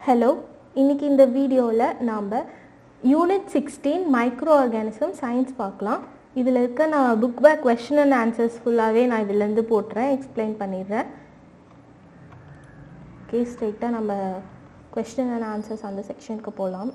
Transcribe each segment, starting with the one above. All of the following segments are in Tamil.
ஹலோ இன்னைக்கு இந்த வீடியோவில் நாம் unit sixteen micro organism science பார்க்கலாம் இதில் இருக்க நான் book back question and answers ஃபுல்லாகவே நான் இதுலேருந்து போட்டுறேன் எக்ஸ்பிளைன் பண்ணிடுறேன் ஓகே ஸ்ட்ரைட்டாக நம்ம கொஸ்டின் அண்ட் ஆன்சர்ஸ் அந்த செக்ஷனுக்கு போகலாம்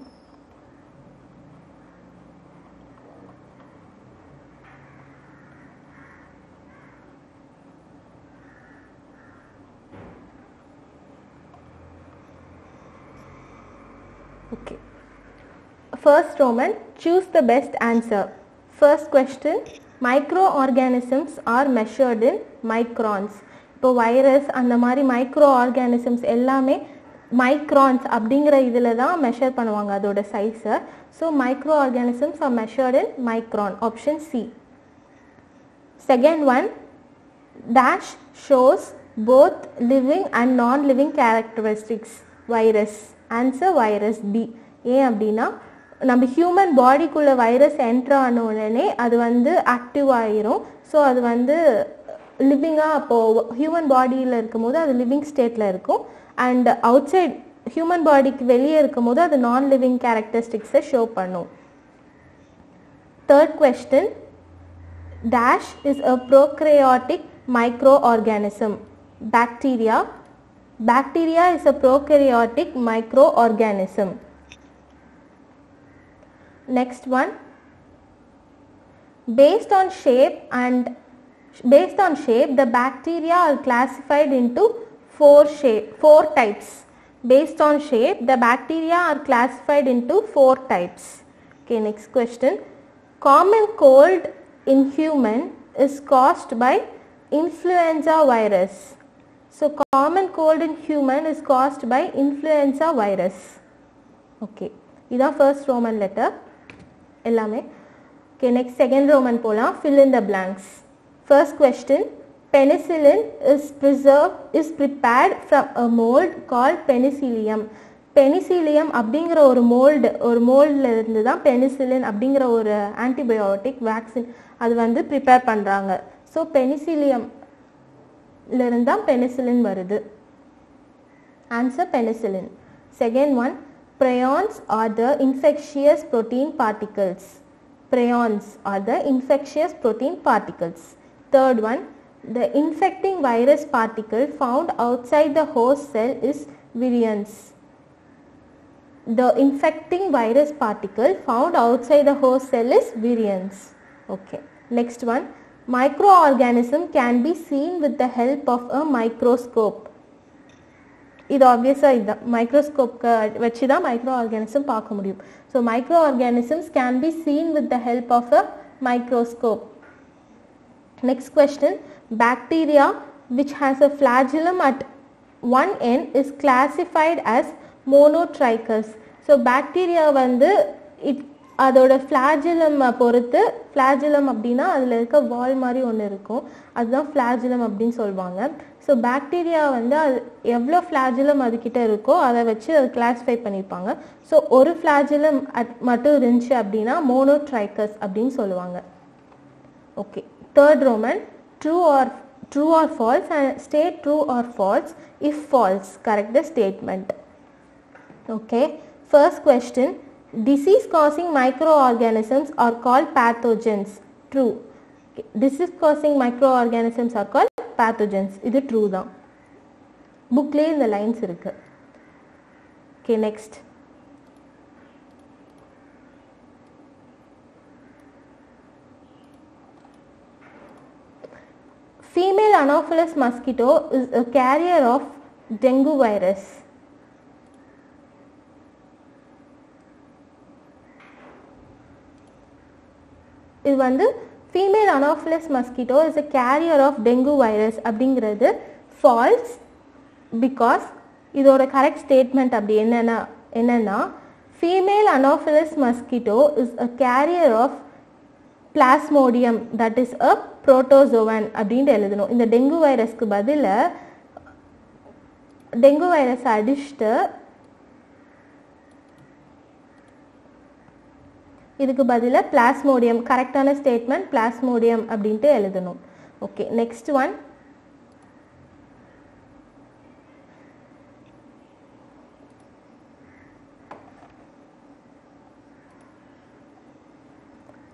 Okay. First Roman, choose the best answer. First question, microorganisms are measured in microns. இப்போ வைரஸ் அந்த மாதிரி மைக்ரோ ஆர்கானிசம்ஸ் எல்லாமே மைக்ரான்ஸ் அப்படிங்கிற இதில் தான் மெஷர் பண்ணுவாங்க அதோட சைஸை so micro organisms are measured in micron option C second one dash shows both living and non-living characteristics virus answer virus b ஏன் அப்படின்னா நம்ம ஹியூமன் பாடிக்குள்ள வைரஸ் என்ட்ரு ஆன உடனே அது வந்து ஆக்டிவ் ஆயிரும் ஸோ அது வந்து லிவிங்காக அப்போது ஹியூமன் பாடியில் இருக்கும்போது அது லிவிங் ஸ்டேட்டில் இருக்கும் அண்ட் அவுட் சைட் ஹியூமன் பாடிக்கு வெளியே இருக்கும்போது அது நான் லிவிங் கேரக்டரிஸ்டிக்ஸை ஷோ பண்ணும் third question dash is a prokaryotic microorganism bacteria bacteria is a prokaryotic microorganism next one based on shape and based on shape the bacteria are classified into four shape four types based on shape the bacteria are classified into four types okay next question common cold in human is caused by influenza virus. So common cold in human is caused by influenza virus. Okay. இதான் first Roman letter. எல்லாமே okay next second Roman போலாம் fill in the blanks. First question penicillin is preserved is prepared from a mold called penicillium. Penicillium அப்படிங்கிற ஒரு மோல்டு ஒரு மோல்டில் இருந்து தான் பெனிசிலின் அப்படிங்கிற ஒரு ஆன்டிபயோட்டிக் வேக்சின் அது வந்து ப்ரிப்பேர் பண்ணுறாங்க ஸோ பெனிசிலியம்லேருந்து தான் பெனிசிலின் வருது answer penicillin second one prions are the infectious protein particles prions are the infectious protein particles third one the infecting virus particle found outside the host cell is virions the infecting virus particle found outside the host cell is virions. Okay. Next one. Microorganism can be seen with the help of a microscope. இது ஆப்வியஸாக இதுதான் மைக்ரோஸ்கோப்க்கு வச்சு தான் மைக்ரோ ஆர்கானிசம் பார்க்க முடியும் so micro organisms can be seen with the help of a microscope next question bacteria which has a flagellum at one end is classified as monotrichous so bacteria வந்து இட் அதோட ஃப்ளாஜிலம் பொறுத்து ஃப்ளாஜிலம் அப்படின்னா அதில் இருக்க வால் மாதிரி ஒன்று இருக்கும் அதுதான் ஃப்ளாஜிலம் அப்படின்னு சொல்லுவாங்க ஸோ பாக்டீரியா வந்து அது எவ்வளோ ஃப்ளாஜிலம் அதுக்கிட்ட இருக்கோ அதை வச்சு அது கிளாஸிஃபை பண்ணியிருப்பாங்க ஸோ ஒரு ஃப்ளாஜிலம் அட் மட்டும் இருந்துச்சு அப்படின்னா மோனோட்ரைக்கஸ் அப்படின்னு சொல்லுவாங்க okay third roman true or true or false and state true or false if false correct the statement Okay, first question disease causing microorganisms are called pathogens. True. Okay. Disease causing microorganisms are called pathogens. இது true தான் புக்லேயே இந்த லைன்ஸ் இருக்கு okay next Female Anopheles mosquito is a carrier of dengue virus. இது வந்து female Anopheles mosquito is a carrier of dengue virus அப்படிங்கிறது ஃபால்ஸ் பிகாஸ் இதோட கரெக்ட் ஸ்டேட்மெண்ட் அப்படி என்னென்னா என்னென்னா female Anopheles mosquito is a carrier of plasmodium that is a protozoan அப்படின்ட்டு எழுதணும் இந்த டெங்கு வைரஸ்க்கு பதில் டெங்கு வைரஸ் அடிச்சுட்டு இதுக்கு பதிலாக பிளாஸ்மோடியம் கரெக்டான ஸ்டேட்மெண்ட் பிளாஸ்மோடியம் அப்படின்ட்டு எழுதணும் okay next one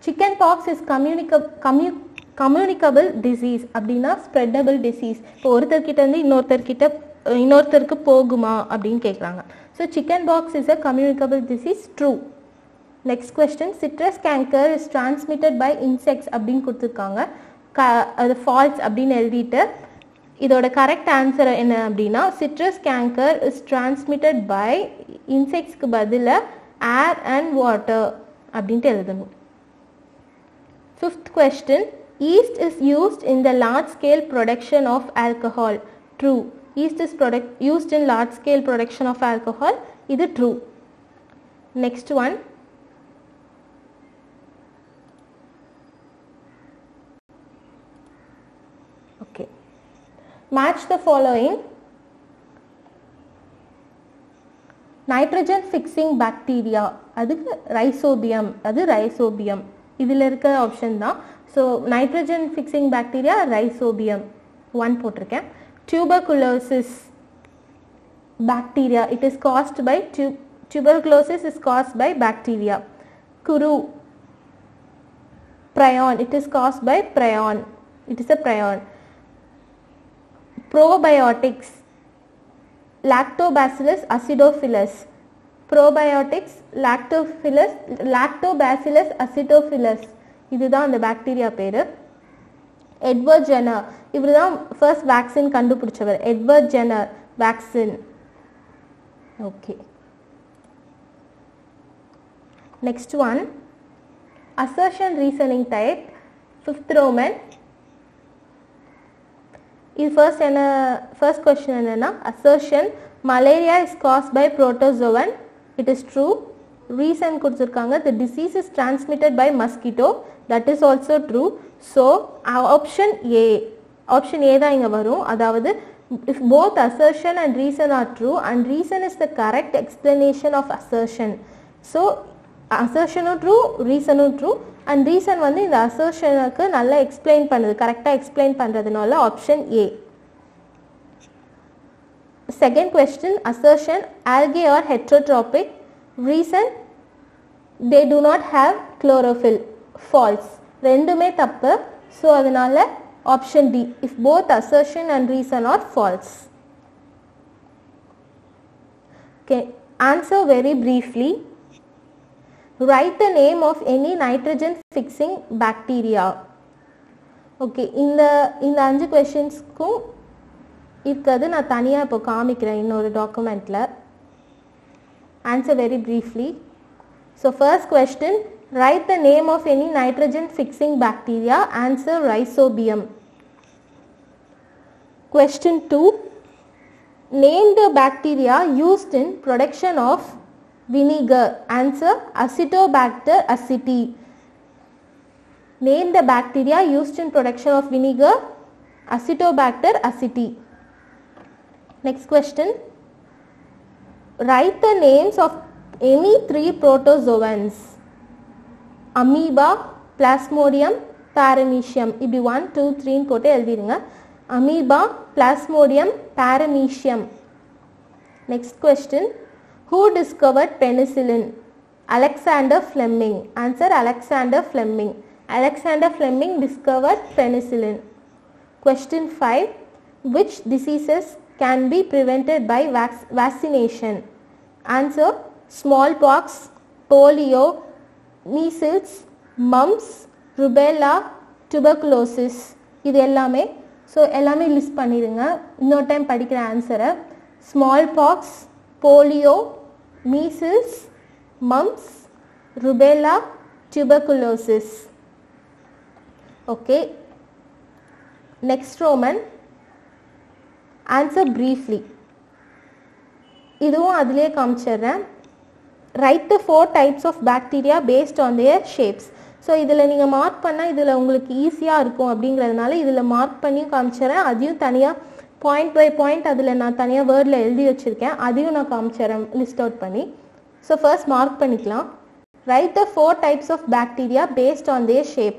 chicken pox is communica commu communicable disease அப்படின்னா ஸ்ப்ரெட்டபிள் டிசீஸ் இப்போ ஒருத்தர்கிட்ட இருந்து இன்னொருத்தர்கிட்ட அஹ், இன்னொருத்தருக்கு போகுமா அப்படின்னு கேட்குறாங்க so chicken pox is a communicable disease true next question citrus canker is transmitted by insects அப்படின்னு கொடுத்துருக்காங்க க அது ஃபால்ஸ் அப்படின்னு எழுதிட்டு இதோட கரெக்ட் ஆன்சர் என்ன அப்படின்னா citrus canker is transmitted by இன்செக்ட்ஸ்க்கு பதிலாக ஏர் அண்ட் வாட்டர் அப்படின்ட்டு எழுதணும் fifth question yeast is used in the large scale production of alcohol true yeast is product used in large scale production of alcohol இது true next one Okay. Match the following. Nitrogen fixing bacteria அதுக்கு ரைசோபியம் அது ரைசோபியம் இதில் இருக்கிற ஆப்ஷன் தான் so nitrogen fixing bacteria rhizobium one போட்டிருக்கேன் tuberculosis bacteria it is caused by tu- tuberculosis is caused by bacteria kuru prion it is caused by prion it is a prion probiotics lactobacillus acidophilus probiotics lactophilus lactobacillus acidophilus இதுதான் அந்த பாக்டீரியா பேரு எட்வர்ட் ஜெனர் இவர் தான் ஃபர்ஸ்ட் வேக்சின் கண்டுபிடிச்சவர் Edward Jenner vaccine okay next one assertion reasoning type fifth roman இது ஃபர்ஸ்ட் என்ன ஃபர்ஸ்ட் கொஸ்டின் என்னன்னா assertion malaria is cause by protozoan it is true reason கொடுத்துருக்காங்க the disease is transmitted by mosquito that is also true so option A option A தான் இங்கே வரும் அதாவது if both assertion and reason are true and reason is the correct explanation of assertion so assertionும் ட்ரூ ரீசனும் ட்ரூ அண்ட் ரீசன் வந்து இந்த அசர்ஷனுக்கு நல்லா எக்ஸ்பிளைன் பண்ணுது கரெக்டாக எக்ஸ்பிளைன் பண்ணுறதுனால option A second question assertion algae are heterotropic reason they do not have chlorophyll false ரெண்டுமே தப்பு ஸோ அதனால option D if both assertion and reason are false okay answer very briefly write the name of any nitrogen fixing bacteria okay இந்த இந்த அஞ்சு கொஷின்ஸ்க்கும் இருக்கிறது நான் தனியாக இப்போ காமிக்கிறேன் இன்னொரு டாக்குமெண்ட்டில் answer very briefly so first question write the name of any nitrogen fixing bacteria answer rhizobium question two name the bacteria used in production of vinegar answer acetobacter aceti name the bacteria used in production of vinegar acetobacter aceti next question write the names of any three protozoans amoeba plasmodium paramecium இப்படி ஒன் டூ த்ரீன்னு போட்டு எழுதிடுங்க amoeba plasmodium paramecium next question Who discovered penicillin? Alexander Fleming. Answer Alexander Fleming. Alexander Fleming discovered penicillin. Question 5. Which diseases can be prevented by vac- vaccination? Answer smallpox, polio, measles, mumps, rubella, tuberculosis. இது எல்லாமே ஸோ எல்லாமே லிஸ்ட் பண்ணிடுங்க இன்னொரு டைம் படிக்கிற ஆன்சரை small pox polio measles mumps rubella tuberculosis okay next roman answer briefly இதுவும் அதிலே காமிச்சிடுறேன் write the four types of bacteria based on their shapes so இதில் நீங்கள் மார்க் பண்ணால் இதில் உங்களுக்கு ஈஸியாக இருக்கும் அப்படிங்கிறதுனால இதில் மார்க் பண்ணியும் காமிச்சிடுறேன் அதையும் தனியாக பாயிண்ட் பை பாயிண்ட் அதில் நான் தனியாக வேர்டில் எழுதி வச்சுருக்கேன் அதையும் நான் காமிச்சிடுறேன் லிஸ்ட் அவுட் பண்ணி ஸோ ஃபர்ஸ்ட் மார்க் பண்ணிக்கலாம் write the four types of bacteria based on their shape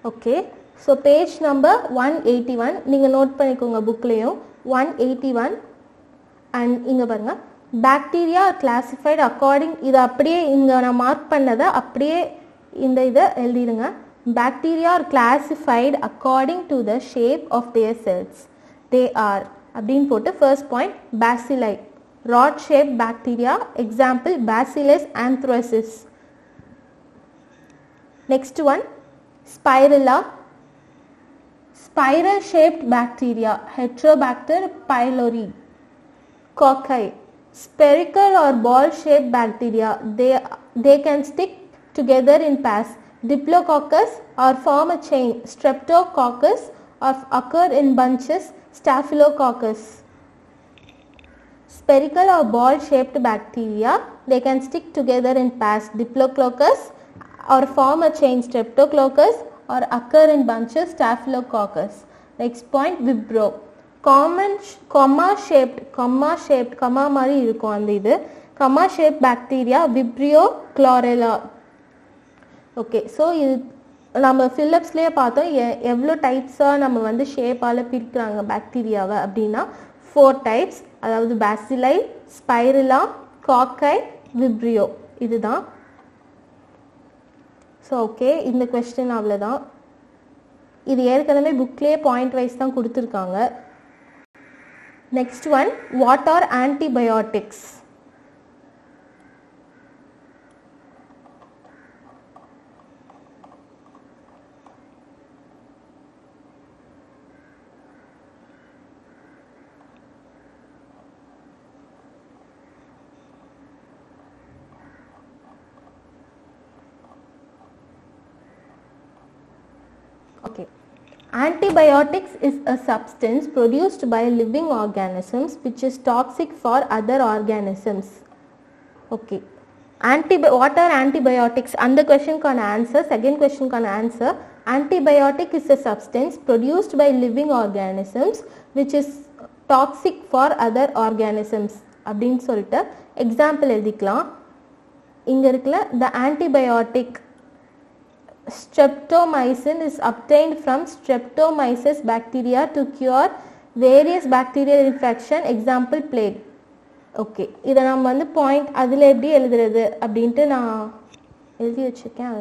okay so page number one eighty one நீங்கள் நோட் பண்ணிக்கோங்க புக்லேயும் ஒன் எயிட்டி ஒன் அண்ட் இங்கே பாருங்கள் பாக்டீரியா கிளாசிஃபைடு அக்கார்டிங் இது அப்படியே இங்கே நான் மார்க் பண்ணதை அப்படியே இந்த இதை எழுதிடுங்க bacteria are classified according to the shape of their cells they are அப்படின்னு போட்டு first point bacilli rod shape bacteria example bacillus anthracis next one spirilla spiral shaped bacteria heterobacter pylori cocci spherical or ball shaped bacteria they they can stick together in pairs diplococcus or form a chain streptococcus or occur in bunches staphylococcus spherical or ball shaped bacteria they can stick together in pairs diplococcus or form a chain streptococcus or occur in bunches staphylococcus next point vibrio common comma shaped comma shaped comma மாதிரி இருக்கும் அந்த இது comma shaped bacteria vibrio chlorella okay so இது நம்ம ஃபில்லப்ஸ்லேயே பார்த்தோம் எ எவ்வளோ டைப்ஸாக நம்ம வந்து ஷேப்பால் பிரிக்கிறாங்க பாக்டீரியாவை அப்படின்னா ஃபோர் டைப்ஸ் அதாவது பேசிலை ஸ்பைரலா காக்கை விப்ரியோ இதுதான் ஸோ ஓகே இந்த கொஸ்டின் அவ்வளோதான் இது ஏற்கனவே புக்லேயே பாயிண்ட் வைஸ் தான் கொடுத்துருக்காங்க next one what are antibiotics Okay. Antibiotics is a substance produced by living organisms which is toxic for other organisms. Okay. Antibi- what are antibiotics? And the question can answer. Second question can answer. Antibiotic is a substance produced by living organisms which is toxic for other organisms. அப்படின்னு சொல்லிட்டு எக்ஸாம்பிள் எழுதிக்கலாம் இங்கே இருக்குல்ல the antibiotic streptomycin is obtained from streptomyces bacteria to cure various bacterial infection example plague okay இதை நம்ம வந்து பாயிண்ட் அதில் எப்படி எழுதுறது அப்படின்ட்டு நான் எழுதி வச்சுருக்கேன்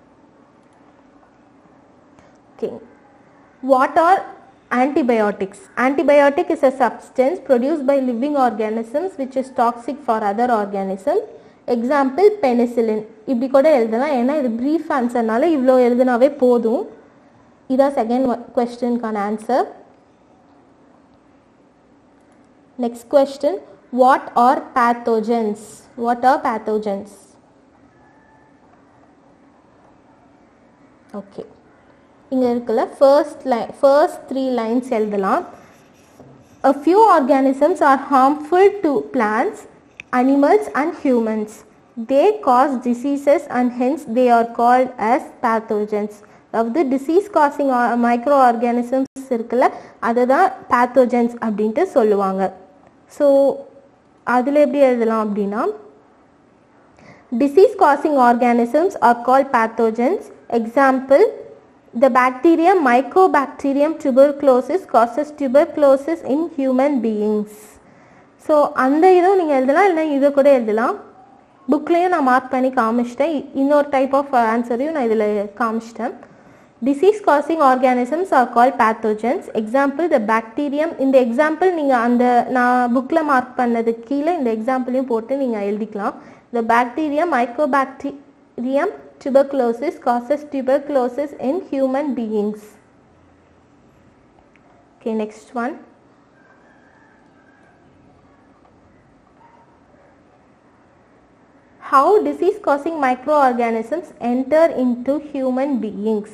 okay what are antibiotics antibiotic is a substance produced by living organisms which is toxic for other organisms example penicillin இப்படி கூட எழுதலாம் ஏன்னா இது ப்ரீஃப் ஆன்சர்னால இவ்வளோ எழுதினாவே போதும் இதான் செகண்ட் கொஸ்டினுக்கான answer next question what are pathogens what are pathogens okay இங்கே இருக்குல்ல first line first three lines எழுதலாம் A few organisms are harmful to plants, animals and humans. They cause diseases and hence they are called as pathogens. அதாவது டிசீஸ் காசிங் மைக்ரோ ஆர்கானிசம்ஸ் இருக்குல்ல அதை தான் பேத்தோஜன்ஸ் அப்படின்ட்டு சொல்லுவாங்க ஸோ அதில் எப்படி எழுதலாம் அப்படின்னா disease causing organisms are called pathogens example the bacterium mycobacterium tuberculosis causes tuberculosis in human beings so அந்த இதுவும் நீங்கள் எழுதலாம் இல்லை இதை கூட எழுதலாம் புக்லேயும் நான் மார்க் பண்ணி காமிச்சிட்டேன் இ- இன்னொரு டைப் ஆஃப் ஆன்சரையும் நான் இதில் காமிச்சிட்டேன் disease causing organisms are call pathogens example the bacterium இந்த எக்ஸாம்பிள் நீங்கள் அந்த நான் புக்கில் மார்க் பண்ணது கீழே இந்த எக்ஸாம்பிளையும் போட்டு நீங்கள் எழுதிக்கலாம் the bacterium mycobacterium tuberculosis causes tuberculosis in human beings okay next one how disease causing microorganisms enter into human beings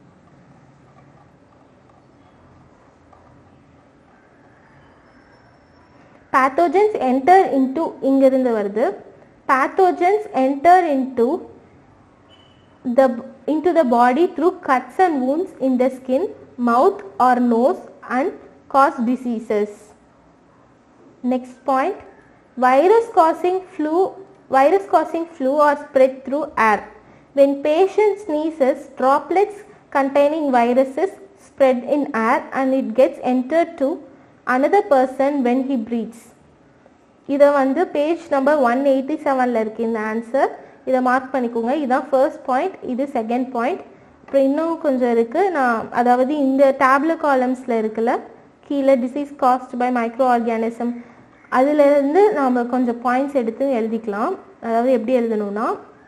pathogens enter into இங்கிருந்து வருது pathogens enter into the into the body through cuts and wounds in the skin mouth or nose and cause diseases next point virus causing flu virus causing flu are spread through air when patient sneezes droplets containing viruses spread in air and it gets entered to another person when he breathes இதை வந்து பேஜ் நம்பர் ஒன் எயிட்டி செவனில் இருக்குது இந்த ஆன்சர் இதை மார்க் பண்ணிக்கோங்க இதுதான் ஃபர்ஸ்ட் பாயிண்ட் இது செகண்ட் பாயிண்ட் அப்புறம் இன்னும் கொஞ்சம் இருக்குது நான் அதாவது இந்த டேப்லெட் காலம்ஸில் இருக்குல்ல கீழே disease caused by micro organism அதுலேருந்து நாம் கொஞ்சம் பாயிண்ட்ஸ் எடுத்து எழுதிக்கலாம் அதாவது எப்படி எழுதணும்னா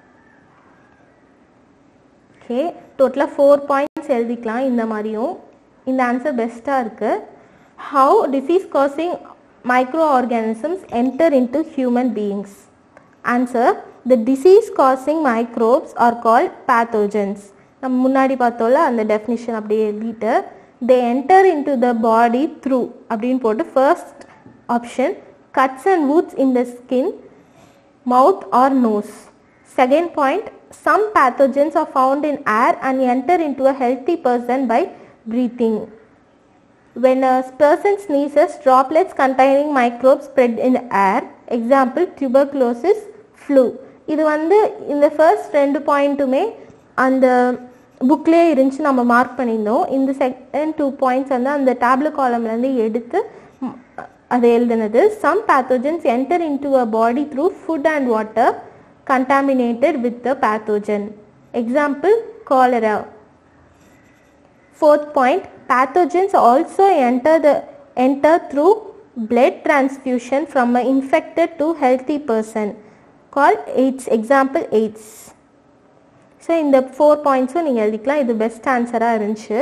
ஓகே டோட்டலாக ஃபோர் பாயிண்ட்ஸ் எழுதிக்கலாம் இந்த மாதிரியும் இந்த ஆன்சர் பெஸ்ட்டாக இருக்குது how disease causing micro organisms enter into human beings answer the disease causing microbes are call pathogens நம்ம முன்னாடி பார்த்தோம்ல அந்த டெஃபினிஷன் அப்படியே எழுதிட்டு they enter into the body through அப்படின்னு போட்டு first option cuts and wounds in the skin, mouth or nose. Second point, some pathogens are found in air and enter into a healthy person by breathing. When a person sneezes, droplets containing microbes spread in the air. Example, tuberculosis, flu. இது வந்து இந்த ஃபர்ஸ்ட் ரெண்டு பாயிண்ட்டுமே அந்த புக்லேயே இருந்துச்சு நம்ம மார்க் பண்ணியிருந்தோம் இந்த செகண்ட் டூ பாயிண்ட்ஸ் வந்து அந்த டேப்லெட் காலம்லேருந்து எடுத்து ம், அது எழுதுனது some pathogens enter into a body through food and water contaminated with the pathogen example cholera Fourth point, pathogens also enter the enter through blood transfusion from an infected to healthy person called AIDS. Example AIDS. So இந்த ஃபோர் பாயிண்ட்ஸும் நீங்கள் எழுதிக்கலாம் இது பெஸ்ட் ஆன்சராக இருந்துச்சு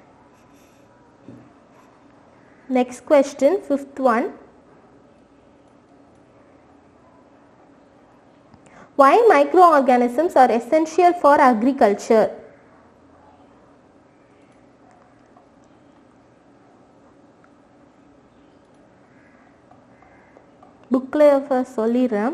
next question fifth one Why microorganisms are essential for agriculture? புக்கில் சொல்லிடுறேன்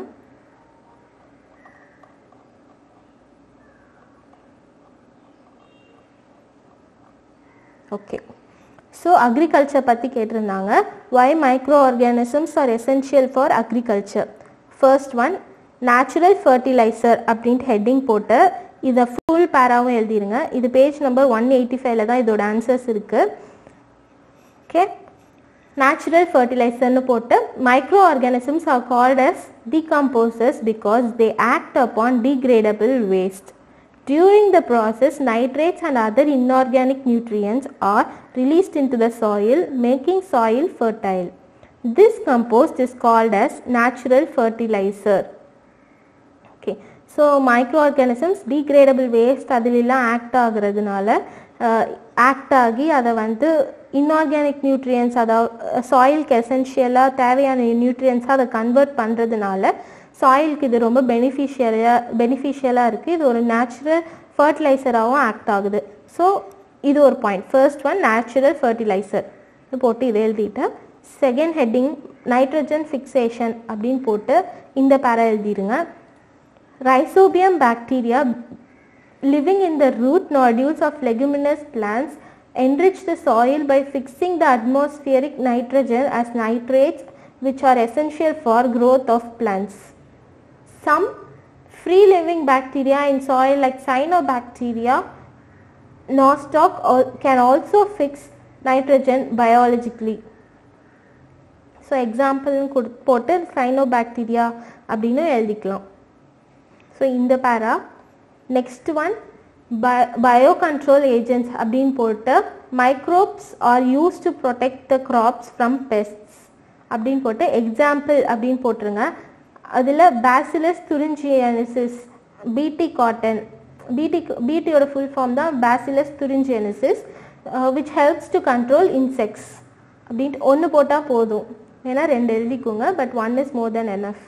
ஓகே ஸோ அக்ரிகல்ச்சர் பற்றி கேட்டிருந்தாங்க why micro organisms are essential for agriculture first one natural fertilizer அப்படின்ட்டு ஹெட்டிங் போட்டு இதை ஃபுல் பேராவும் எழுதிருங்க இது பேஜ் நம்பர் ஒன் எயிட்டி ஃபைவ்ல தான் இதோட ஆன்சர்ஸ் இருக்குது ஓகே நேச்சுரல் ஃபர்டிலைசர்னு போட்டு micro organisms are called as decomposers because they act upon degradable waste During the process, nitrates and other inorganic nutrients are released into the soil, making soil fertile. This compost is called as natural fertilizer. Okay so micro organisms degradable waste அதிலெல்லாம் ஆக்ட் ஆகுறதுனால ஆக்ட் ஆகி அதை வந்து இன்ஆர்கானிக் நியூட்ரியன்ஸ் அதாவது சாயிலுக்கு எசென்ஷியலாக தேவையான நியூட்ரியன்ஸாக அதை கன்வெர்ட் பண்ணுறதுனால சாயிலுக்கு இது ரொம்ப பெனிஃபிஷியலாக பெனிஃபிஷியலாக இருக்குது இது ஒரு நேச்சுரல் ஃபர்டிலைசராகவும் ஆக்ட் ஆகுது ஸோ இது ஒரு point first one natural fertilizer போட்டு இதை எழுதிட்டேன் செகண்ட் ஹெட்டிங் நைட்ரஜன் ஃபிக்சேஷன் அப்படின்னு போட்டு இந்த பேரா எழுதிடுங்க Rhizobium bacteria living in the root nodules of leguminous plants enrich the soil by fixing the atmospheric nitrogen as nitrates which are essential for growth of plants. Some free living bacteria in soil like cyanobacteria nostoc al- can also fix nitrogen biologically. So எக்ஸாம்பிள்னு கொடு போட்டு சைனோபாக்டீரியா அப்படின்னு எழுதிக்கலாம் ஸோ இந்த para next one bio control agents அப்படின்னு போட்டு microbes are use to protect the crops from pests அப்படின்னு போட்டு எக்ஸாம்பிள் அப்படின்னு போட்டுருங்க அதில் பேசிலஸ் துரிஞ்சியனிசிஸ் பிடி காட்டன் பிடி பிடியோட ஃபுல் ஃபார்ம் தான் bacillus thuringiensis which helps to control insects அப்படின்ட்டு ஒன்று போட்டால் போதும் ஏன்னா ரெண்டு எழுதிக்கோங்க but one is more then enough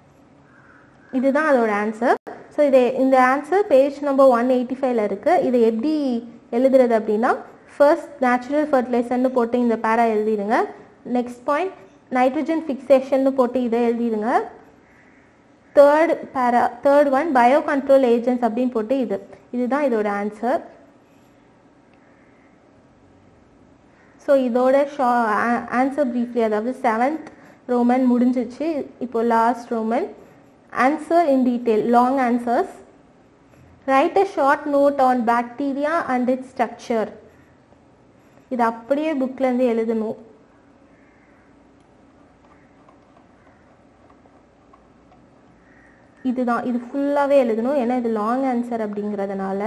இதுதான் அதோட ஆன்சர் ஸோ இது இந்த answer page number one eighty ஃபைவ்ல இருக்குது இது எப்படி எழுதுறது அப்படின்னா ஃபர்ஸ்ட் நேச்சுரல் ஃபர்டிலைசர்னு போட்டு இந்த பேரா எழுதிடுங்க நெக்ஸ்ட் பாயிண்ட் நைட்ரஜன் ஃபிக்சேஷன்னு போட்டு இதை எழுதிடுங்க third para third one bio control agents அப்படின்னு போட்டு இது இதுதான் இதோட ஆன்சர் ஸோ இதோட ஷா ஆன்சர் ப்ரீஃப்லி அதாவது செவன்த் ரோமன் முடிஞ்சிச்சு இப்போ last roman answer in detail long answers write a short note on bacteria and its structure இது அப்படியே புக்லேருந்து எழுதணும் இதுதான் இது ஃபுல்லாகவே எழுதணும் ஏன்னா இது லாங் ஆன்சர் அப்படிங்கிறதுனால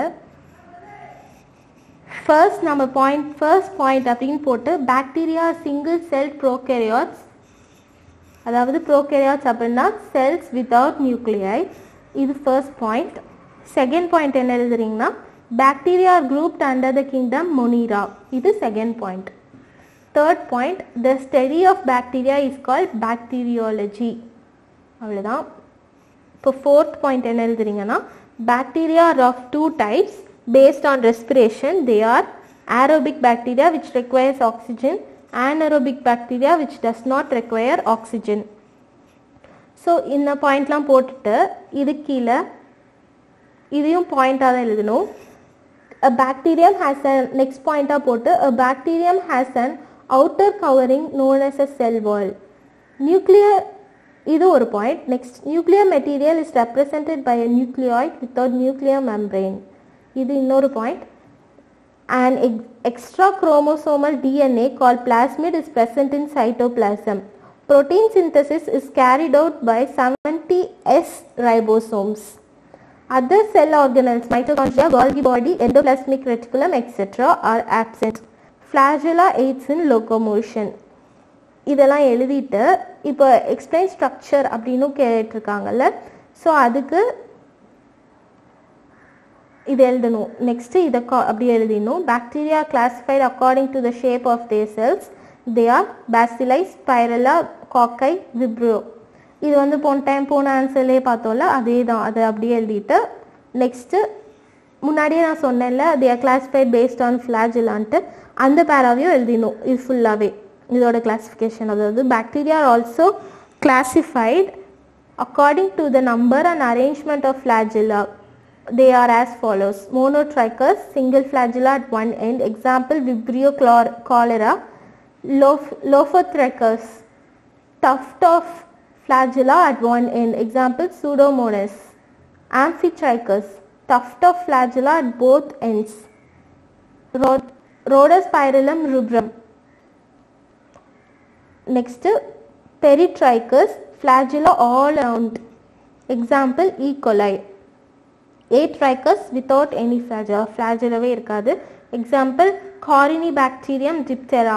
ஃபர்ஸ்ட் நம்ம பாயிண்ட் ஃபர்ஸ்ட் பாயிண்ட் அப்படின்னு போட்டு பாக்டீரியா சிங்கிள் செல் ப்ரோகேரியாட்ஸ் அதாவது ப்ரோகேரியாட்ஸ் அப்படின்னா செல்ஸ் வித்தவுட் நியூக்ளியை இது ஃபர்ஸ்ட் பாயிண்ட் செகண்ட் பாயிண்ட் என்ன எழுதுறீங்கன்னா bacteria grouped under the kingdom monera இது second point third point the study of bacteria is called bacteriology அவ்வளோதான் இப்போ ஃபோர்த் பாயிண்ட் என்ன எழுதுறீங்கன்னா bacteria are of two types based on respiration they are aerobic bacteria which requires oxygen anaerobic bacteria which does not require oxygen so இந்த பாயிண்ட்லாம் போட்டுட்டு இது கீழே இதையும் பாயிண்டாக தான் எழுதணும் a bacterium has a next பாயிண்டாக போட்டு a bacterium has an outer covering known as a cell wall nuclear இது ஒரு point next nuclear material is represented by a nucleoid without nuclear membrane இது இன்னொரு point An ex- extra chromosomal DNA called plasmid is present in cytoplasm. Protein synthesis is carried out by 70 S ribosomes. Other cell organelles, mitochondria, Golgi body, endoplasmic reticulum, etc. are absent. Flagella aids in locomotion. இதெல்லாம் எழுதிட்டு இப்போ எக்ஸ்பிளைன் ஸ்ட்ரக்சர் அப்படின்னு கேட்டிருக்காங்கல்ல ஸோ அதுக்கு இது எழுதணும் நெக்ஸ்ட் இதை கா- அப்படி எழுதிடணும் bacteria classified according to the shape of their cells they are bacilli spirilla cocci vibrio இது வந்து போன டைம் போன ஆன்சர்லேயே பார்த்தோம்ல அதே தான் அதை அப்படியே எழுதிட்டு நெக்ஸ்ட்டு முன்னாடியே நான் சொன்னேன்ல they are classified based on ஃப்ளாஜிலான்ட்டு அந்த பேராவையும் எழுதிடணும் இது ஃபுல்லாகவே இதோட கிளாசிஃபிகேஷன் அதாவது bacteria are also classified according to the number and arrangement of flagella they are as follows monotrichous single flagella at one end example vibrio chlor- cholera Loph- lophotrichus tuft of flagella at one end example pseudomonas amphitrichus tuft of flagella at both ends Rhod- rhodospirillum rubrum Next, peritrichus flagella all around. Example E. coli. Atrichus without any flagella. Flagellaவே இருக்காது. Example Corynebacterium diptera.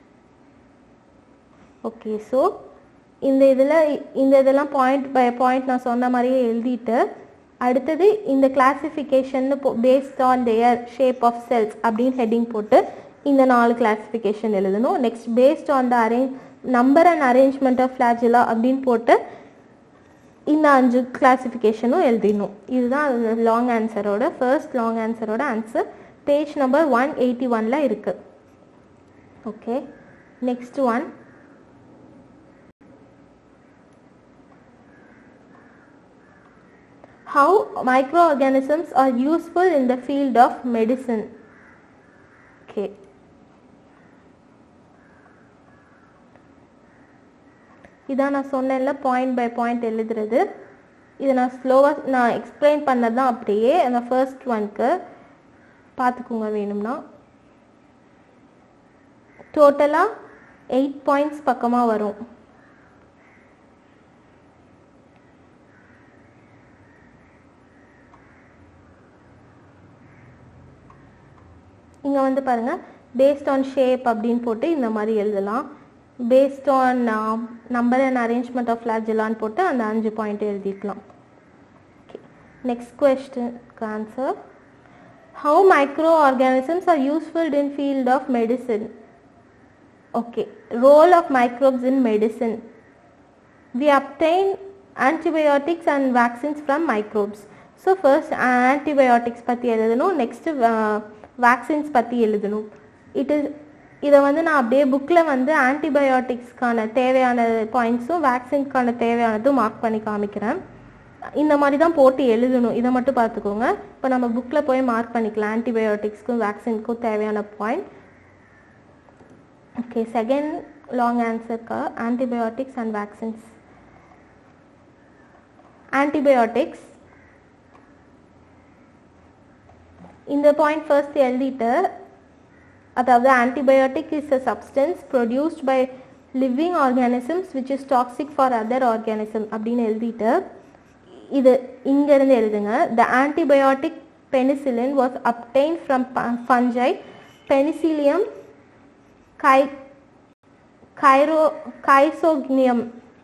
Okay so இந்த இதில் இந்த இதெல்லாம் பாயிண்ட் பை பாயிண்ட் நான் சொன்ன மாதிரியே எழுதிட்டு அடுத்தது இந்த classification based on their shape of cells அப்படின்னு ஹெட்டிங் போட்டு இந்த நாலு கிளாசிஃபிகேஷன் எழுதணும் next based on the arrange number and arrangement of flagella அப்படின்னு போட்டு இந்த அஞ்சு கிளாசிஃபிகேஷனும் எழுதிடணும் இதுதான் லாங் ஆன்சரோட ஃபர்ஸ்ட் லாங் ஆன்சரோட answer page number one eighty ஒனில் இருக்குது okay next one How microorganisms are useful in the field of medicine. Okay. இதான் நான் சொன்னேன்ல பாயிண்ட் பை பாயிண்ட் எழுதுறது இதை நான் ஸ்லோவாக நான் எக்ஸ்பிளைன் பண்ணது தான் அப்படியே அந்த ஃபர்ஸ்ட் ஒன்க்கு பார்த்துக்கோங்க வேணும்னா டோட்டலாக எயிட் பாயிண்ட்ஸ் பக்கமாக வரும் இங்கே வந்து பாருங்கள் பேஸ்ட் ஆன் ஷேப் அப்படின்னு போட்டு இந்த மாதிரி எழுதலாம் based on number and arrangement of ஃப்ளாஜிலான்னு போட்டு அந்த அஞ்சு பாயிண்ட் எழுதிக்கலாம் நெக்ஸ்ட் கொஸ்டினுக்கு answer how micro organisms are useful in field of medicine okay role of microbes in medicine we obtain antibiotics and vaccines from microbes so first antibiotics பற்றி எழுதணும் next வேக்சின்ஸ் பற்றி எழுதணும் இட் இஸ் இதை வந்து நான் அப்படியே புக்கில் வந்து ஆன்டிபயோட்டிக்ஸ்க்கான தேவையான பாயிண்ட்ஸும் வேக்சின்ஸ்க்கான தேவையானதும் மார்க் பண்ணி காமிக்கிறேன் இந்த மாதிரி தான் போட்டு எழுதணும் இதை மட்டும் பார்த்துக்கோங்க இப்போ நம்ம புக்கில் போய் மார்க் பண்ணிக்கலாம் ஆன்டிபயோட்டிக்ஸ்க்கும் வேக்சின்க்கும் தேவையான பாயிண்ட் ஓகே செகண்ட் லாங் ஆன்சருக்கு ஆன்டிபயோட்டிக்ஸ் அண்ட் வேக்சின்ஸ் antibiotics இந்த பாயிண்ட் ஃபர்ஸ்ட் எழுதிட்டு அதாவது antibiotic is a substance produced by living organisms which is toxic for other organism அப்படின்னு எழுதிட்டு இது இங்கேருந்து எழுதுங்க the antibiotic penicillin was obtain from fungi penicillium கை கைரோ கைசோக்னியம்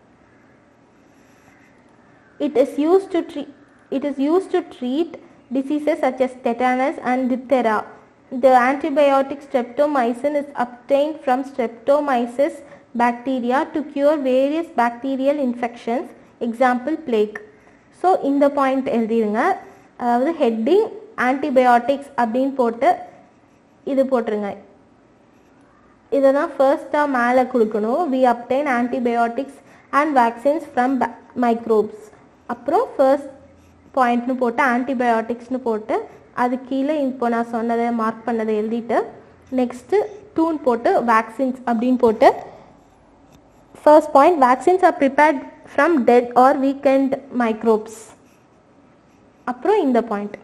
It is used to treat it is used to treat diseases such as tetanus and diphtheria. The antibiotic streptomycin is obtained from streptomyces bacteria to cure various bacterial infections, example plague. So இந்த பாயிண்ட் எழுதிடுங்க அதாவது ஹெட்டிங் ஆன்டிபயோட்டிக்ஸ் அப்படின்னு போட்டு இது போட்டுருங்க இதை தான் ஃபர்ஸ்ட்டாக மேலே கொடுக்கணும் we obtain antibiotics and vaccines from microbes அப்புறம் ஃபர்ஸ்ட் பாயிண்ட்னு போட்டு ஆன்டிபயோட்டிக்ஸ்னு போட்டு அது கீழே இப்போ நான் சொன்னதை மார்க் பண்ணதை எழுதிட்டு நெக்ஸ்ட்டு டூன் போட்டு வேக்சின்ஸ் அப்படின்னு போட்டு first point vaccines are prepared from dead or weakened microbes அப்புறம் இந்த point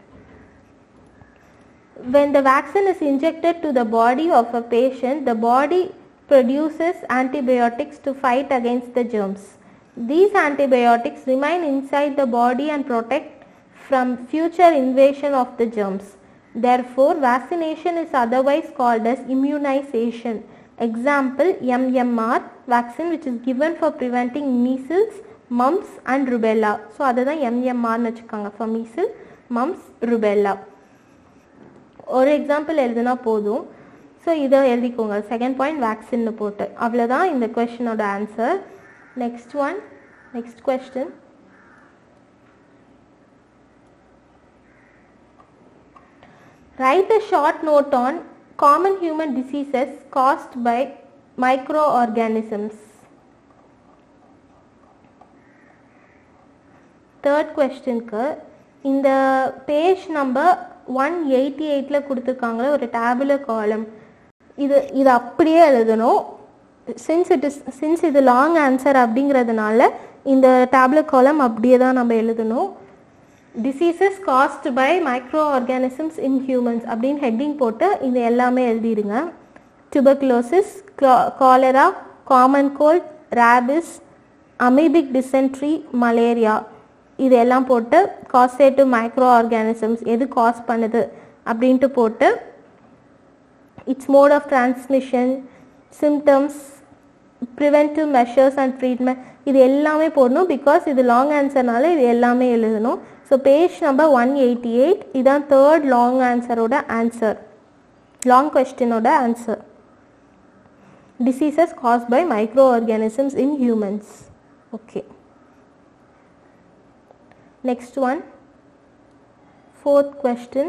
when the vaccine is injected to the body of a patient, the body produces antibiotics to fight against the germs. These antibiotics remain inside the body and protect from future invasion of the germs. Therefore, vaccination is otherwise called as immunization. Example MMR vaccine which is given for preventing measles, mumps and rubella. So, அதுதான் MMR னு வச்சுக்கோங்க for measles, mumps, rubella. ஒரு எக்ஸாம்பிள் எழுதுனா போதும் ஸோ இதை எழுதிக்கோங்க செகண்ட் பாயிண்ட் வேக்சின்னு போட்டு அவ்வளோதான் இந்த கொஷினோட answer next one next question write a short note on common human diseases caused by microorganisms third கொஸ்டினுக்கு இந்த பேஜ் நம்பர் ஒன் எயிட்டி எயிட்டில் கொடுத்துருக்காங்களே ஒரு டேபுலர் காலம் இது இது அப்படியே எழுதணும் சின்ஸ் இட் இஸ் சின்ஸ் இது லாங் ஆன்சர் அப்படிங்கிறதுனால இந்த டேப்லெட் காலம் அப்படியே தான் நம்ம எழுதணும் diseases caused by microorganisms in humans அப்படின்னு ஹெட்டிங் போட்டு இது எல்லாமே எழுதிடுங்க tuberculosis cholera common cold rabies amoebic dysentery malaria இது எல்லாம் போட்டு காசேட்டிவ் மைக்ரோ ஆர்கானிசம்ஸ் எது காஸ் பண்ணுது அப்படின்ட்டு போட்டு its mode of transmission symptoms preventive measures and treatment இது எல்லாமே போடணும் பிகாஸ் இது லாங் ஆன்சர்னால இது எல்லாமே எழுதணும் so page number one eighty eight இதான் தேர்ட் லாங் ஆன்சரோட ஆன்சர் லாங் கொஸ்டினோட answer diseases caused by microorganisms in humans okay next one fourth question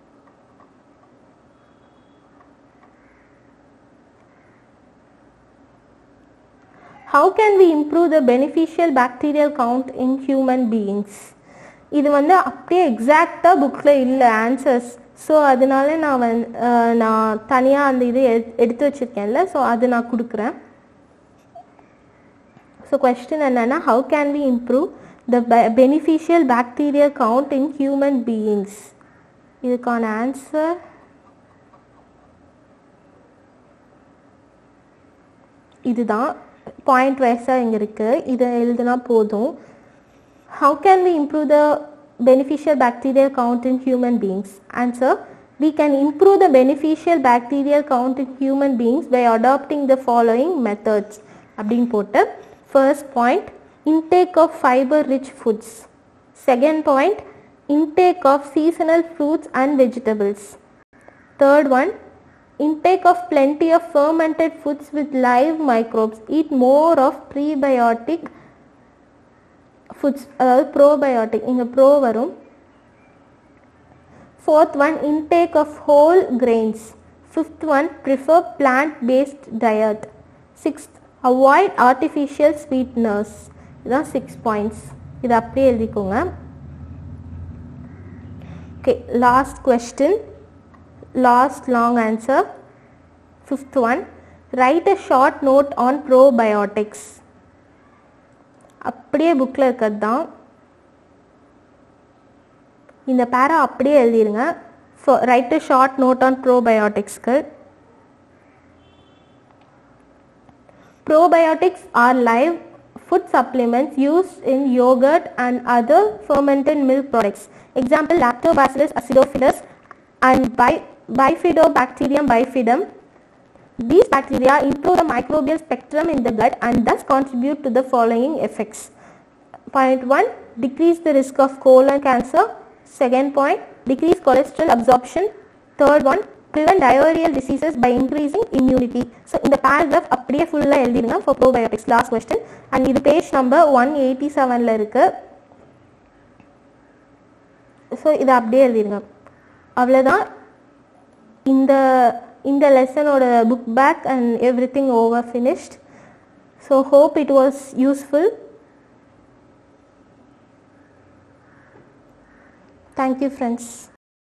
how can we improve the beneficial bacterial count in human beings இது வந்து அப்படியே எக்ஸாக்டாக புக்கில் இல்லை ஆன்சர்ஸ் ஸோ அதனால நான் வந்து அஹ், நான் தனியாக அந்த இது எடு- எடுத்து வச்சுருக்கேன்ல ஸோ அது நான் கொடுக்குறேன் ஸோ கொஸ்டின் என்னன்னா how can we improve the beneficial bacterial count in human beings இதுக்கான ஆன்சர் இதுதான் பாயிண்ட் வைஸாக இங்கே இருக்குது இதை எழுதுனா போதும் How can we improve the beneficial bacterial count in human beings? Answer We can improve the beneficial bacterial count in human beings by adopting the following methods. அப்படின்னு போட்டு first point intake of fiber rich foods. Second point intake of seasonal fruits and vegetables. Third one intake of plenty of fermented foods with live microbes. Eat more of prebiotic foods அதாவது ப்ரோபயோட்டிக் இங்கே ப்ரோ வரும் fourth one intake of whole grains fifth one prefer plant based diet sixth avoid artificial sweeteners இதுதான் சிக்ஸ் பாயிண்ட்ஸ் இது அப்படியே எழுதிக்கோங்க okay last question last long answer fifth one write a short note on probiotics அப்படியே புக்கில் இருக்கிறது தான் இந்த பேரா அப்படியே எழுதிருங்க for write a short note on probioticsகள் Probiotics are live food supplements used in yogurt and other fermented milk products. Example Lactobacillus acidophilus and Bi- Bifidobacterium bifidum. These bacteria improve the microbial spectrum in the gut and thus contribute to the following effects. Point 1 decrease the risk of colon cancer. Second point decrease cholesterol absorption. Third one prevent diarrheal diseases by increasing immunity. So இந்த paragraph அப்படியே ஃபுல்லாக எழுதிடுங்க for probiotics last question and இது பேஜ் நம்பர் ஒன் எயிட்டி செவனில் இருக்கு ஸோ இதை அப்படியே எழுதிடுங்க அவ்வளோதான் இந்த இந்த லெசனோட book back and everything over finished so hope it was useful thank you friends